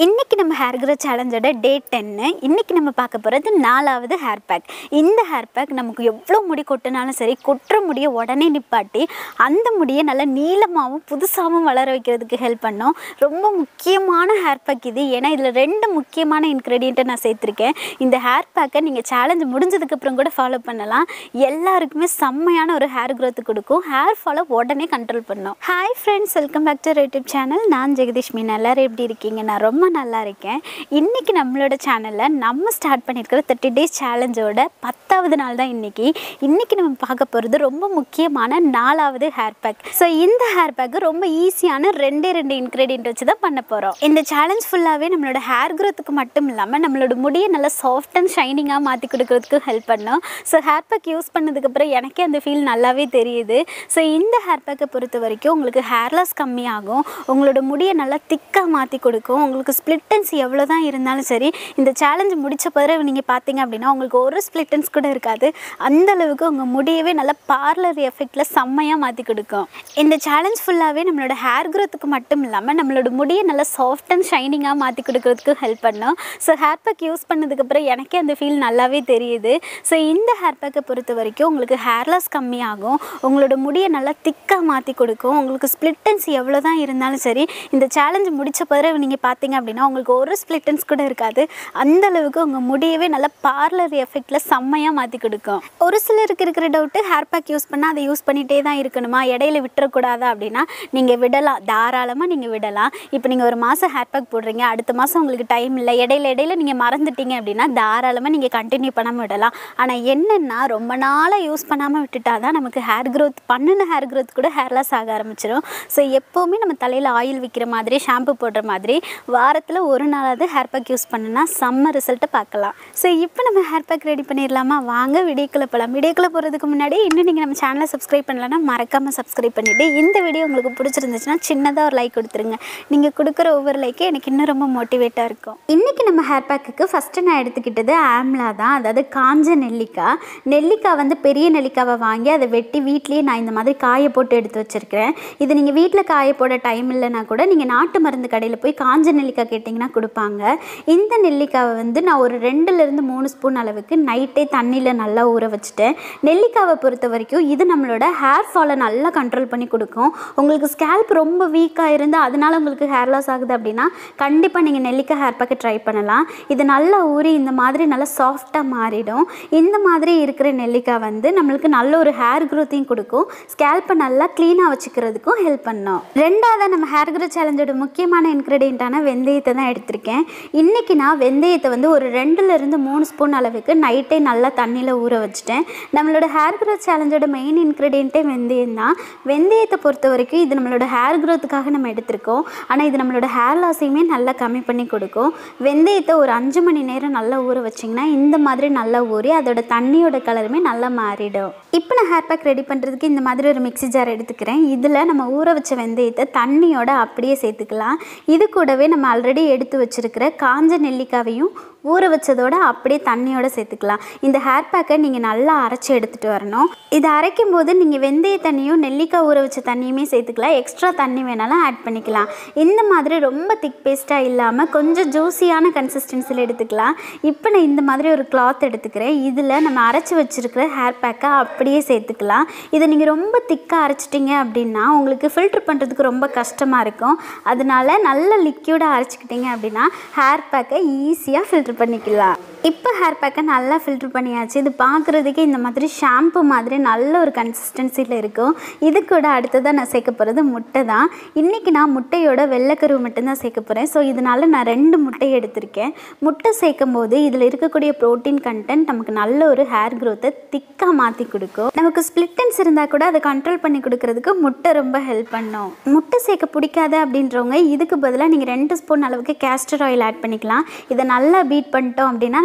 இன்றைக்கி நம்ம hair grow சேலஞ்சோட டே டென்னு இன்றைக்கி நம்ம பார்க்க போகிறது நாலாவது ஹேர் பேக் இந்த ஹேர் பேக் நமக்கு எவ்வளோ முடி கொட்டினாலும் சரி கொட்டுற முடியை உடனே நிப்பாட்டி அந்த முடியை நல்லா நீளமாகவும் புதுசாகவும் வளர வைக்கிறதுக்கு ஹெல்ப் பண்ணும் ரொம்ப முக்கியமான ஹேர் பேக் இது ஏன்னா இதில் ரெண்டு முக்கியமான இன்க்ரீடியண்ட்டை நான் சேர்த்துருக்கேன் இந்த ஹேர் பேக்கை நீங்கள் சேலஞ்ச் முடிஞ்சதுக்கப்புறம் கூட ஃபாலோ பண்ணலாம் எல்லாருக்குமே செம்மையான ஒரு ஹேர் growth கொடுக்கும் ஹேர் ஃபாலோ உடனே கண்ட்ரோல் பண்ணும் hi friends welcome back to YouTube channel நான் ஜெகதீஷ் மீன் எல்லாரும் எப்படி இருக்கீங்க நான் ரொம்ப நல்லா இருக்கேன் இன்றைக்கி நம்மளோட சேனலில் நம்ம ஸ்டார்ட் பண்ணியிருக்கிற தேர்ட்டி டேஸ் சேலஞ்சோட பத்தாவது நாள் தான் இன்றைக்கி இன்றைக்கி நம்ம பார்க்க போகிறது ரொம்ப முக்கியமான நாலாவது ஹேர் பேக் ஸோ இந்த ஹேர் பேக்கு ரொம்ப ஈஸியான ரெண்டே ரெண்டு இன்க்ரீடியன்ட் வச்சு தான் பண்ண போகிறோம் இந்த சேலஞ்ச் ஃபுல்லாகவே நம்மளோட ஹேர் க்ரோத்துக்கு மட்டும் இல்லாமல் நம்மளோட முடியை நல்லா சாஃப்ட் அண்ட் ஷைனிங்காக மாற்றி கொடுக்கறதுக்கு ஹெல்ப் பண்ணும் ஸோ ஹேர் பேக் யூஸ் பண்ணதுக்கப்புறம் எனக்கே அந்த ஃபீல் நல்லாவே தெரியுது ஸோ இந்த ஹேர் பேக்கை பொறுத்த வரைக்கும் உங்களுக்கு ஹேர் லாஸ் கம்மியாகும் உங்களோட முடியை நல்லா திக்காக மாற்றி கொடுக்கும் உங்களுக்கு ஸ்ப்ளிட்டன்ஸ் எவ்வளோ தான் இருந்தாலும் சரி இந்த சேலஞ்ச் முடிச்ச பிறகு நீங்கள் பார்த்தீங்க அப்படின்னா உங்களுக்கு ஒரு ஸ்ப்ளிட்டன்ஸ் கூட இருக்காது அந்த அளவுக்கு உங்கள் முடியவே நல்லா பார்லர் எஃபெக்டில் செம்மையாக மாற்றி கொடுக்கும் இந்த சேலஞ்ச் ஃபுல்லாகவே நம்மளோட ஹேர் க்ரோத்துக்கு மட்டும் இல்லாமல் நம்மளோட முடியை நல்லா சாஃப்ட் அண்ட் ஷைனிங்காக மாற்றி கொடுக்கறதுக்கு ஹெல்ப் பண்ணும் ஸோ ஹேர் பேக் யூஸ் பண்ணதுக்கப்புறம் எனக்கே அந்த ஃபீல் நல்லாவே தெரியுது ஸோ இந்த ஹேர் பேக்கை பொறுத்த வரைக்கும் உங்களுக்கு ஹேர் லாஸ் கம்மியாகும் உங்களோட முடியை நல்லா திக்காக மாற்றி கொடுக்கும் உங்களுக்கு ஸ்ப்ளிட்டன்ஸ் எவ்வளோ தான் இருந்தாலும் சரி இந்த சேலஞ்ச் முடிச்ச பிறகு நீங்கள் பார்த்தீங்க அப்படின்னா உங்களுக்கு ஒரு ஸ்ப்ளிட்டன்ஸ் கூட இருக்காது அந்த அளவுக்கு உங்கள் முடியவே நல்லா பார்லர் எஃபெக்டில் செம்மையாக மாற்றி கொடுக்கும் ஒரு சிலருக்கு இருக்கிற டவுட்டு ஹேர் பேக் யூஸ் பண்ணால் அதை யூஸ் பண்ணிகிட்டே தான் இருக்கணுமா இடையில விட்டுறக்கூடாதா அப்படின்னா நீங்கள் விடலாம் தாராளமாக நீங்கள் விடலாம் இப்போ நீங்கள் ஒரு மாதம் ஹேர் பேக் போடுறீங்க அடுத்த மாதம் உங்களுக்கு டைம் இல்லை இடையில இடையில நீங்கள் மறந்துட்டீங்க அப்படின்னா தாராளமாக நீங்கள் கண்டினியூ பண்ணாமல் விடலாம் ஆனால் என்னென்னா ரொம்ப நாளாக யூஸ் பண்ணாமல் விட்டுட்டா தான் நமக்கு ஹேர் க்ரோத் பண்ணின ஹேர் க்ரோத் கூட ஹேர் லாஸ் ஆக ஆரம்பிச்சிடும் ஸோ எப்போவுமே நம்ம தலையில் ஆயில் விற்கிற மாதிரி ஷாம்பு போடுற மாதிரி வாரத்தில் ஒரு நாளாவது ஹேர் பேக் யூஸ் பண்ணுனா செம்ம ரிசல்ட்டை பார்க்கலாம் ஸோ இப்போ நம்ம ஹேர் பேக் ரெடி பண்ணிடலாமா வாங்க வீடியோக்குள்ளே போகலாம் வீடியோக்குள்ளே போகிறதுக்கு முன்னாடி இன்னும் நீங்கள் நம்ம சேனலை சப்ஸ்கிரைப் பண்ணலன்னா மறக்காமல் சப்ஸ்கிரைப் பண்ணிவிட்டு இந்த வீடியோ உங்களுக்கு பிடிச்சிருந்துச்சுன்னா சின்னதாக ஒரு லைக் கொடுத்துருங்க நீங்கள் கொடுக்குற ஒவ்வொரு லைக்கே எனக்கு இன்னும் ரொம்ப மோட்டிவேட்டாக இருக்கும் இன்றைக்கி நம்ம ஹேர் பேக்குக்கு ஃபஸ்ட்டு நான் எடுத்துக்கிட்டது ஆம்லா தான் அதாவது காஞ்ச நெல்லிக்காய் நெல்லிக்காய் வந்து பெரிய நெல்லிக்காவை வாங்கி அதை வெட்டி வீட்லேயே நான் இந்த மாதிரி காய போட்டு எடுத்து வச்சுருக்கிறேன் இது நீங்கள் வீட்டில் காய போட டைம் இல்லைனா கூட நீங்கள் நாட்டு மருந்து கடையில் போய் காஞ்ச நெல்லிக்காய் கேட்டிங்கன்னா கொடுப்பாங்க இந்த நெல்லிக்காவை வந்து நான் ஒரு ரெண்டுலேருந்து மூணு ஸ்பூன் அளவுக்கு நைட்டே தண்ணியில் நல்லா ஊற வச்சுட்டேன் நெல்லிக்காவை பொறுத்த வரைக்கும் இது நம்மளோட ஹேர் ஃபாலை நல்லா கண்ட்ரோல் பண்ணி கொடுக்கும் உங்களுக்கு ஸ்கேல்ப் ரொம்ப வீக்காக இருந்து அதனால உங்களுக்கு ஹேர் லாஸ் ஆகுது அப்படின்னா கண்டிப்பாக நீங்கள் நெல்லிக்காய் ஹேர் பேக்கை ட்ரை பண்ணலாம் இது நல்லா ஊறி இந்த மாதிரி நல்லா சாஃப்டாக மாறிடும் இந்த மாதிரி இருக்கிற நெல்லிக்காய் வந்து நம்மளுக்கு நல்ல ஒரு ஹேர் க்ரோத்தையும் கொடுக்கும் ஸ்கேல்ப்பை நல்லா க்ளீனாக வச்சுக்கிறதுக்கும் ஹெல்ப் பண்ணும் ரெண்டாவது நம்ம ஹேர் க்ரோ சேலஞ்சோட முக்கியமான இன்க்ரீடியண்ட்டான வெந்தயத்தை தான் எடுத்திருக்கேன் இன்றைக்கி நான் வெந்தயத்தை வந்து ஒரு ரெண்டுலேருந்து மூணு ஸ்பூன் அளவுக்கு நைட்டே நல்லா தண்ணியில் ஊற வச்சுட்டேன் நம்மளோட ஹேர் க்ரோ சேலஞ்சோட மெயின் இன்க்ரீடியண்ட்டே வெந்தயம் தான் வெந்தயத்தை பொறுத்த வரைக்கும் இது நம்மளோட ஹேர் க்ரோத்துக்காக நம்ம எடுத்திருக்கோம் ஆனால் இது நம்மளோட ஹேர் லாஸையுமே நல்லா கம்மி பண்ணி கொடுக்கும் வெந்தயத்தை ஒரு அஞ்சு மணி நேரம் நல்லா ஊற வச்சிங்கன்னா இந்த மாதிரி நல்லா ஊறி அதோட தண்ணியோட கலருமே நல்லா மாறிடும் இப்போ நான் ஹேர் பேக் ரெடி பண்ணுறதுக்கு இந்த மாதிரி ஒரு மிக்ஸி ஜார் எடுத்துக்கிறேன் இதில் நம்ம ஊற வச்ச வெந்தயத்தை தண்ணியோட அப்படியே சேர்த்துக்கலாம் இது கூடவே நம்ம ஆல்ரெடி எடுத்து வச்சுருக்கிற காஞ்ச நெல்லிக்காவையும் ஊற வச்சதோட அப்படியே தண்ணியோட சேர்த்துக்கலாம் இந்த ஹேர் பேக்கை நீங்கள் நல்லா அரைச்சி எடுத்துகிட்டு வரணும் இதை அரைக்கும் போது நீங்கள் வெந்தய தண்ணியும் நெல்லிக்காய் ஊற வச்ச தண்ணியுமே சேர்த்துக்கலாம் எக்ஸ்ட்ரா தண்ணி வேணாலும் ஆட் பண்ணிக்கலாம் இந்த மாதிரி ரொம்ப திக் பேஸ்ட்டாக இல்லாமல் கொஞ்சம் ஜூஸியான கன்சிஸ்டன்சியில் எடுத்துக்கலாம் இப்போ நான் இந்த மாதிரி ஒரு கிளாத் எடுத்துக்கிறேன் இதில் நம்ம அரைச்சி வச்சுருக்கிற ஹேர் பேக்கை அப்படியே சேர்த்துக்கலாம் இதை நீங்கள் ரொம்ப திக்காக அரைச்சிட்டிங்க அப்படின்னா உங்களுக்கு ஃபில்ட்ரு பண்ணுறதுக்கு ரொம்ப கஷ்டமாக இருக்கும் அதனால நல்ல லிக்யூடாக அரைச்சிக்கிட்டிங்க அப்படின்னா ஹேர் பேக்கை ஈஸியாக ஃபில்ட்ரு பண்ணிக்கலாம் இப்போ ஹேர் பேக்கை நல்லா ஃபில்ட்ரு பண்ணியாச்சு இது பார்க்குறதுக்கே இந்த மாதிரி ஷாம்பு மாதிரி நல்ல ஒரு கன்சிஸ்டன்சியில் இருக்கும் இது கூட அடுத்ததாக நான் சேர்க்க போகிறது முட்டை தான் இன்றைக்கி நான் முட்டையோட வெள்ளைக்கருவு மட்டும்தான் சேர்க்க போகிறேன் ஸோ இதனால் நான் ரெண்டு முட்டை எடுத்திருக்கேன் முட்டை சேர்க்கும் போது இதில் இருக்கக்கூடிய ப்ரோட்டீன் கண்டென்ட் நமக்கு நல்ல ஒரு ஹேர் க்ரோத்தை திக்காக மாற்றி கொடுக்கும் நமக்கு ஸ்ப்ளிட்டன்ஸ் இருந்தால் கூட அதை கண்ட்ரோல் பண்ணி கொடுக்கறதுக்கு முட்டை ரொம்ப ஹெல்ப் பண்ணும் முட்டை சேர்க்க பிடிக்காது அப்படின்றவங்க இதுக்கு பதிலாக நீங்கள் ரெண்டு ஸ்பூன் அளவுக்கு கேஸ்டர் ஆயில் ஆட் பண்ணிக்கலாம் இதை நல்லா பீட் பண்ணிட்டோம் அப்படின்னா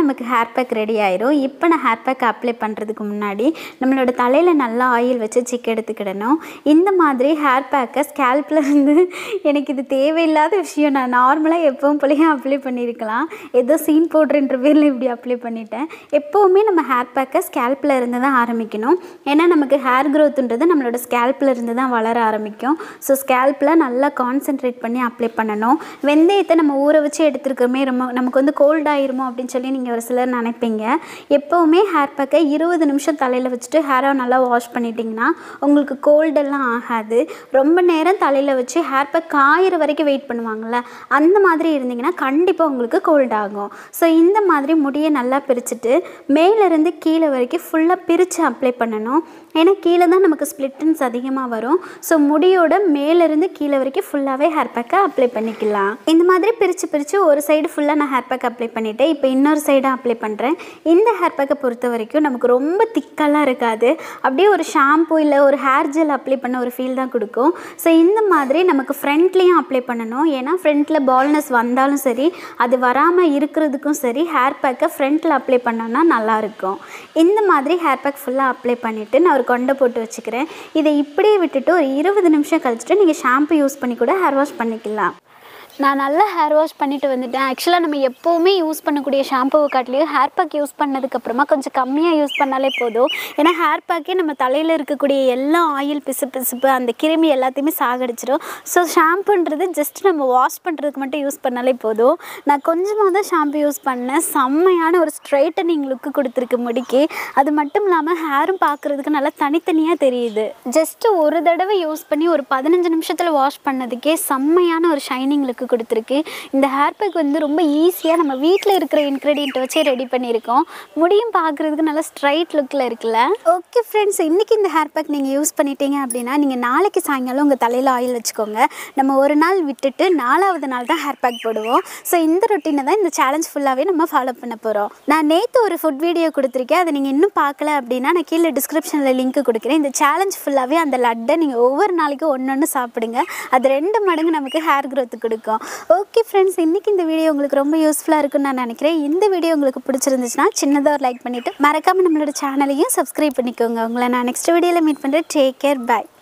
நமக்கு ஹேர் பேக் ரெடி ஆயிரும் இப்போ நான் ஹேர் பேக் அப்ளை பண்ணுறதுக்கு முன்னாடி நம்மளோட தலையில் நல்லா ஆயில் வச்சு சிக்க எடுத்துக்கிடணும் இந்த மாதிரி ஹேர் பேக்கை ஸ்கேல்பில் இருந்து எனக்கு இது தேவையில்லாத விஷயம் நான் நார்மலாக எப்பவும் போலயே அப்ளை பண்ணியிருக்கலாம் ஏதோ சீன் போடுறன்ற பேரில் இப்படி அப்ளை பண்ணிட்டேன் எப்போவுமே நம்ம ஹேர் பேக்கை ஸ்கேல்பில் இருந்து தான் ஆரம்பிக்கணும் ஏன்னா நமக்கு ஹேர் க்ரோத்துன்றது நம்மளோட ஸ்கேல்பில் இருந்து தான் வளர ஆரம்பிக்கும் ஸோ ஸ்கேல்பில் நல்லா கான்சென்ட்ரேட் பண்ணி அப்ளை பண்ணணும் வெந்தயத்தை நம்ம ஊற வச்சு எடுத்துருக்கோமே ரொம்ப நமக்கு வந்து கோல்ட் ஆயிருமோ அப்படின்னு சொல்லி நீங்கள் ஒரு சிலர் நினைப்பீங்க எப்போவுமே ஹேர் பேக்கை இருபது நிமிஷம் தலையில் வச்சுட்டு ஹேரை நல்லா வாஷ் பண்ணிட்டீங்கன்னா உங்களுக்கு கோல்டெல்லாம் ஆகாது ரொம்ப நேரம் தலையில் வச்சு ஹேர் பேக் காயிற வரைக்கும் வெயிட் பண்ணுவாங்கள்ல அந்த மாதிரி இருந்தீங்கன்னா கண்டிப்பாக உங்களுக்கு கோல்ட் ஆகும் ஸோ இந்த மாதிரி முடியை நல்லா பிரிச்சுட்டு மேலேருந்து கீழே வரைக்கும் ஃபுல்லாக பிரித்து அப்ளை பண்ணணும் ஏன்னா கீழே தான் நமக்கு ஸ்ப்ளிட்டன்ஸ் அதிகமாக வரும் ஸோ முடியோட மேலேருந்து கீழே வரைக்கும் ஃபுல்லாகவே ஹேர் பேக்கை அப்ளை பண்ணிக்கலாம் இந்த மாதிரி பிரித்து பிரித்து ஒரு சைடு ஃபுல்லாக நான் ஹேர் பேக் அப்ளை பண்ணிவிட்டேன் இப்போ இன்னொரு சைடு அப்ளை பண்ணுறேன் இந்த ஹேர் பேக்கை பொறுத்த வரைக்கும் நமக்கு ரொம்ப திக்கெல்லாம் இருக்காது அப்படியே ஒரு ஷாம்பு இல்லை ஒரு ஹேர் ஜெல் அப்ளை பண்ண ஒரு ஃபீல் தான் கொடுக்கும் ஸோ இந்த மாதிரி நமக்கு ஃப்ரண்ட்லேயும் அப்ளை பண்ணணும் ஏன்னா ஃப்ரண்ட்டில் பால்னஸ் வந்தாலும் சரி அது வராமல் இருக்கிறதுக்கும் சரி ஹேர் பேக்கை ஃப்ரண்ட்டில் அப்ளை பண்ணோன்னா நல்லாயிருக்கும் இந்த மாதிரி ஹேர் பேக் ஃபுல்லாக அப்ளை பண்ணிவிட்டு நான் ஒரு கொண்டை போட்டு வச்சுக்கிறேன் இதை இப்படியே விட்டுட்டு ஒரு இருபது நிமிஷம் கழிச்சிட்டு நீங்கள் ஷாம்பு யூஸ் பண்ணி கூட ஹேர் வாஷ் பண்ணிக்கலாம் நான் நல்லா ஹேர் வாஷ் பண்ணிட்டு வந்துட்டேன் ஆக்சுவலாக நம்ம எப்போவுமே யூஸ் பண்ணக்கூடிய ஷாம்புவை காட்டிலையும் ஹேர் பேக் யூஸ் பண்ணதுக்கப்புறமா கொஞ்சம் கம்மியாக யூஸ் பண்ணாலே போதும் ஏன்னா ஹேர் பேக்கே நம்ம தலையில் இருக்கக்கூடிய எல்லா ஆயில் பிசு பிசுப்பு அந்த கிருமி எல்லாத்தையுமே சாகடிச்சிடும் ஸோ ஷாம்புன்றது ஜஸ்ட் நம்ம வாஷ் பண்ணுறதுக்கு மட்டும் யூஸ் பண்ணாலே போதும் நான் கொஞ்சமாக தான் ஷாம்பு யூஸ் பண்ணேன் செம்மையான ஒரு ஸ்ட்ரைட்டனிங் லுக்கு கொடுத்துருக்கு முடிக்கு அது மட்டும் இல்லாமல் ஹேரும் பார்க்குறதுக்கு நல்லா தனித்தனியாக தெரியுது ஜஸ்ட்டு ஒரு தடவை யூஸ் பண்ணி ஒரு பதினஞ்சு நிமிஷத்தில் வாஷ் பண்ணதுக்கே செம்மையான ஒரு ஷைனிங் லுக்கு கொடுத்துருக்கு இந்த ஹேர் பேக் வந்து ரொம்ப ஈஸியாக நம்ம வீட்டில் இருக்கிற இன்க்ரீடியண்ட்டை வச்சே ரெடி பண்ணியிருக்கோம் முடியும் பார்க்குறதுக்கு நல்லா ஸ்ட்ரைட் லுக்கில் இருக்குல்ல ஓகே ஃப்ரெண்ட்ஸ் இன்றைக்கி இந்த ஹேர் பேக் நீங்கள் யூஸ் பண்ணிட்டீங்க அப்படின்னா நீங்கள் நாளைக்கு சாயங்காலம் உங்கள் தலையில் ஆயில் வச்சுக்கோங்க நம்ம ஒரு நாள் விட்டுட்டு நாலாவது நாள் தான் ஹேர் பேக் போடுவோம் ஸோ இந்த ரொட்டீனை தான் இந்த சேலஞ்ச் ஃபுல்லாகவே நம்ம ஃபாலோ பண்ண போகிறோம் நான் நேற்று ஒரு ஃபுட் வீடியோ கொடுத்துருக்கேன் அதை நீங்கள் இன்னும் பார்க்கல அப்படின்னா நான் கீழே டிஸ்கிரிப்ஷனில் லிங்க் கொடுக்குறேன் இந்த சேலஞ்ச் ஃபுல்லாகவே அந்த லட்டை நீங்கள் ஒவ்வொரு நாளைக்கும் ஒன்று ஒன்று சாப்பிடுங்க அது ரெண்டு மடங்கு நமக்கு ஹேர் growth கொடுக்கும் ஓகே ஃப்ரெண்ட்ஸ் இன்றைக்கி இந்த வீடியோ உங்களுக்கு ரொம்ப யூஸ்ஃபுல்லாக இருக்குன்னு நான் நினைக்கிறேன் இந்த வீடியோ உங்களுக்கு பிடிச்சிருந்துச்சுன்னா சின்னதாக ஒரு லைக் பண்ணிவிட்டு மறக்காமல் நம்மளோட சேனலையும் சப்ஸ்கிரைப் பண்ணிக்கோங்க உங்களை நான் நெக்ஸ்ட் வீடியோவில் மீட் பண்ணுறேன் டேக் கேர் பை